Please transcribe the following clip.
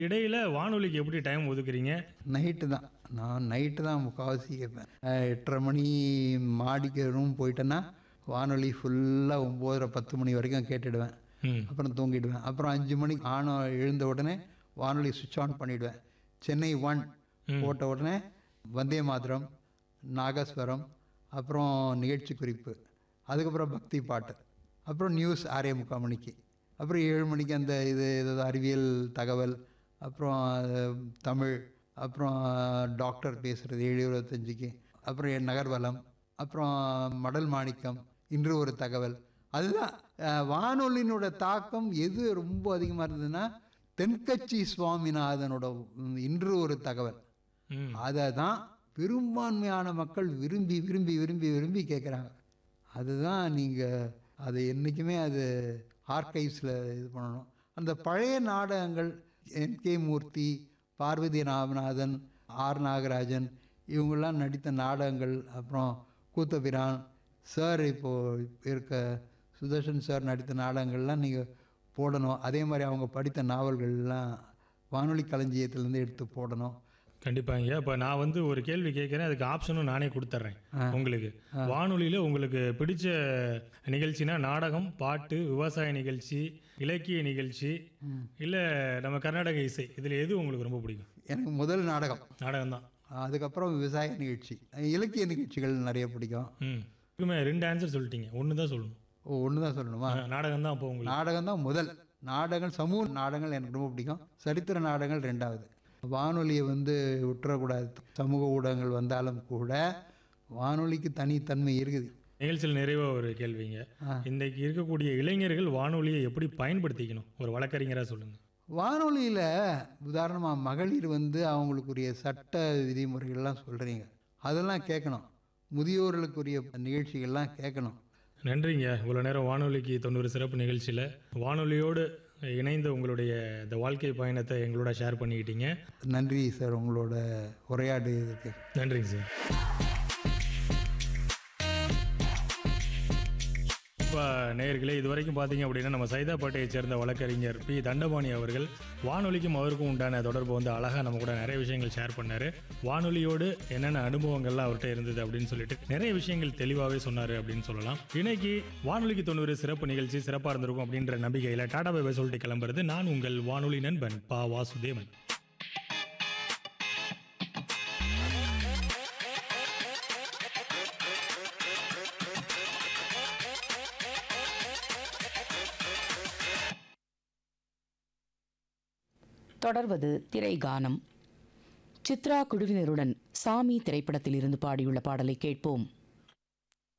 இடையில வானொலிக்கு எப்படி டைம் ஒதுக்குறீங்க நைட்டு தான் நான் நைட்டு தான் முக்கால்வாசி கேட்பேன் அஹ் எட்டரை மணி மாடிக்கு ரூம் போயிட்டேன்னா வானொலி ஃபுல்லாக ஒம்போதரை பத்து மணி வரைக்கும் கேட்டுடுவேன் ம் அப்புறம் தூங்கிடுவேன் அப்புறம் அஞ்சு மணிக்கு ஆனோ எழுந்த உடனே வானொலி சுவிட்ச் ஆன் பண்ணிவிடுவேன் சென்னை ஒன் போட்ட உடனே வந்தே மாதரம் நாகஸ்வரம் அப்புறம் நிகழ்ச்சி குறிப்பு அதுக்கப்புறம் பக்தி பாட்டு அப்புறம் நியூஸ் ஆறே முக்கால் மணிக்கு அப்புறம் ஏழு மணிக்கு அந்த இது ஏதாவது அறிவியல் தகவல் அப்புறம் அஹ், தமிழ் அப்புறம் டாக்டர் பேசுகிறது ஏழு இருபத்தஞ்சிக்கு அப்புறம் என் நகர்வலம் அப்புறம் மடல் மாணிக்கம் இன்று ஒரு தகவல் அதுதான் அஹ், வானொலியினோட தாக்கம் எது ரொம்ப அதிகமாக இருந்ததுன்னா தென்கட்சி சுவாமிநாதனோட ம், இன்று ஒரு தகவல் ம் அதை தான் பெரும்பான்மையான மக்கள் விரும்பி விரும்பி விரும்பி விரும்பி கேட்குறாங்க அதுதான் நீங்கள் அது என்றைக்குமே அது ஆர்கைவ்ஸில் இது பண்ணணும் அந்த பழைய நாடகங்கள் N K Murthy Parvathi Ramanathan R Nagarajan இவங்கெல்லாம் நடித்த நாடகங்கள் அப்புறம் கூத்தபிரான் சார் இப்போது இருக்க சுதர்ஷன் சார் நடித்த நாடகங்கள்லாம் நீங்கள் போடணும் அதே மாதிரி அவங்க படித்த நாவல்கள்லாம் வானொலி களஞ்சியத்திலேருந்து எடுத்து போடணும் கண்டிப்பாங்க இப்போ நான் வந்து ஒரு கேள்வி கேட்குறேன் அதுக்கு ஆப்ஷனும் நானே கொடுத்துட்றேன் உங்களுக்கு வானொலியில் உங்களுக்கு பிடிச்ச நிகழ்ச்சினா நாடகம் பாட்டு விவசாய நிகழ்ச்சி இலக்கிய நிகழ்ச்சி இல்லை நம்ம கர்நாடக இசை இதில் எது உங்களுக்கு ரொம்ப பிடிக்கும் எனக்கு முதல் நாடகம் நாடகம் தான் அதுக்கப்புறம் விவசாய நிகழ்ச்சி இலக்கிய நிகழ்ச்சிகள் நிறைய பிடிக்கும் ம் இதுக்குமே ரெண்டு ஆன்சர் சொல்லிட்டீங்க ஒன்று தான் சொல்லணும் ஓ ஒன்று தான் சொல்லணுமா நாடகம் தான் அப்போ உங்களுக்கு நாடகம் தான் முதல் நாடகங்கள் சமூக நாடகங்கள் எனக்கு ரொம்ப பிடிக்கும் சரித்திர நாடகங்கள் ரெண்டாவது வானொலியை வந்து விட்டுறக்கூடாது சமூக ஊடகங்கள் வந்தாலும் கூட வானொலிக்கு தனித்தன்மை இருக்குது நிகழ்ச்சியில் நிறைவாக ஒரு கேள்விங்க இன்றைக்கு இருக்கக்கூடிய இளைஞர்கள் வானொலியை எப்படி பயன்படுத்திக்கணும் ஒரு வழக்கறிஞராக சொல்லுங்கள் வானொலியில் உதாரணமாக மகளிர் வந்து அவங்களுக்குரிய சட்ட விதிமுறைகள்லாம் சொல்கிறீங்க அதெல்லாம் கேட்கணும் முதியோர்களுக்குரிய நிகழ்ச்சிகள்லாம் கேட்கணும் நன்றிங்க இவ்வளோ நேரம் வானொலிக்கு தொண்ணூறு சிறப்பு நிகழ்ச்சியில் வானொலியோடு இணைந்த உங்களுடைய இந்த வாழ்க்கை பயணத்தை எங்களோட ஷேர் பண்ணிக்கிட்டீங்க நன்றி சார் உங்களோட உரையாடுறதுக்கு நன்றிங்க சார் இப்போ நேயர்களே இது வரைக்கும் பார்த்தீங்க அப்படின்னா நம்ம சைதாப்பேட்டையை சேர்ந்த வழக்கறிஞர் பி தண்டபாணி அவர்கள் வானொலிக்கும் அவருக்கும் உண்டான தொடர்பு வந்து அழகாக நம்ம கூட நிறைய விஷயங்கள் ஷேர் பண்ணார் வானொலியோடு என்னென்ன அனுபவங்கள்லாம் அவர்கிட்ட இருந்தது அப்படின்னு சொல்லிட்டு நிறைய விஷயங்கள் தெளிவாகவே சொன்னார் அப்படின்னு சொல்லலாம் இன்னைக்கு வானொலிக்கு தொண்ணூறு சிறப்பு நிகழ்ச்சி சிறப்பாக இருந்திருக்கும் அப்படின்ற நம்பிக்கையில் டாடா பை சொல்லிட்டு கிளம்புறது நான் உங்கள் வானொலி நண்பன் பா வாசுதேவன் தொடர்வது திரைகானம் சித்ரா குழுவினருடன் சாமி திரைப்படத்தில் இருந்து பாடியுள்ள பாடலை கேட்போம்